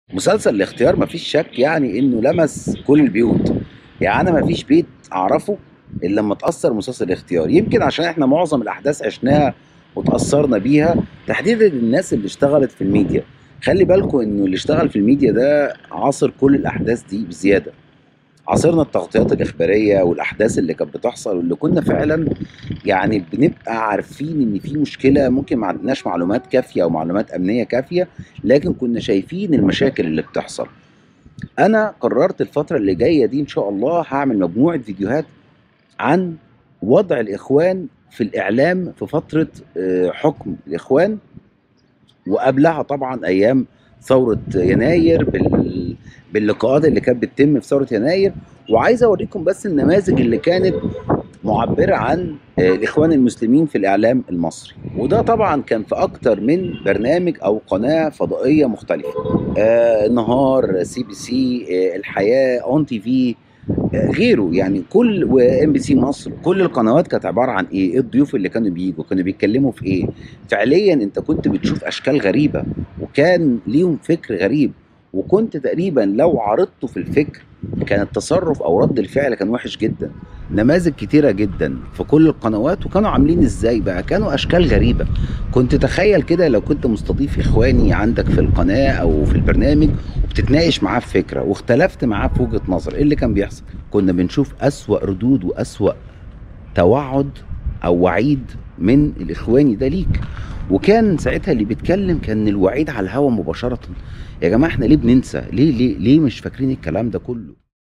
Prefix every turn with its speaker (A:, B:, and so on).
A: مسلسل الاختيار مفيش شك يعني انه لمس كل البيوت يعني انا مفيش بيت اعرفه الا لما اتاثر مسلسل الاختيار يمكن عشان احنا معظم الاحداث عشناها وتاثرنا بيها تحديدا الناس اللي اشتغلت في الميديا خلي بالكم انه اللي اشتغل في الميديا ده عاصر كل الاحداث دي بزياده عاصرنا التغطيات الاخباريه والاحداث اللي كانت بتحصل واللي كنا فعلا يعني بنبقى عارفين ان في مشكله ممكن ما عندناش معلومات كافيه او معلومات امنيه كافيه لكن كنا شايفين المشاكل اللي بتحصل انا قررت الفتره اللي جايه دي ان شاء الله هعمل مجموعه فيديوهات عن وضع الاخوان في الاعلام في فتره آه، حكم الاخوان وقبلها طبعا ايام ثوره يناير بال... باللقاءات اللي كانت بتتم في ثوره يناير وعايز اوريكم بس النماذج اللي كانت معبره عن آه، الاخوان المسلمين في الاعلام المصري وده طبعا كان في اكتر من برنامج او قناه فضائيه مختلفه آه النهار سي بي سي آه الحياه اون تي في آه، غيره يعني كل وام بي سي مصر كل القنوات كانت عباره عن ايه؟ ايه الضيوف اللي كانوا بيجوا؟ كانوا بيتكلموا في ايه؟ فعليا انت كنت بتشوف اشكال غريبه وكان ليهم فكر غريب وكنت تقريبا لو عرضته في الفكر كان التصرف او رد الفعل كان وحش جدا نماذج كتيرة جدا في كل القنوات وكانوا عاملين ازاي بقى كانوا اشكال غريبة كنت تخيل كده لو كنت مستضيف اخواني عندك في القناة او في البرنامج وبتتناقش معاه في فكرة واختلفت معاه في وجهة نظر ايه اللي كان بيحصل كنا بنشوف اسوأ ردود واسوأ توعد او وعيد من الاخواني ده ليك وكان ساعتها اللي بيتكلم كان الوعيد على الهوا مباشرة يا جماعة احنا ليه بننسى ليه ليه ليه مش فاكرين الكلام ده كله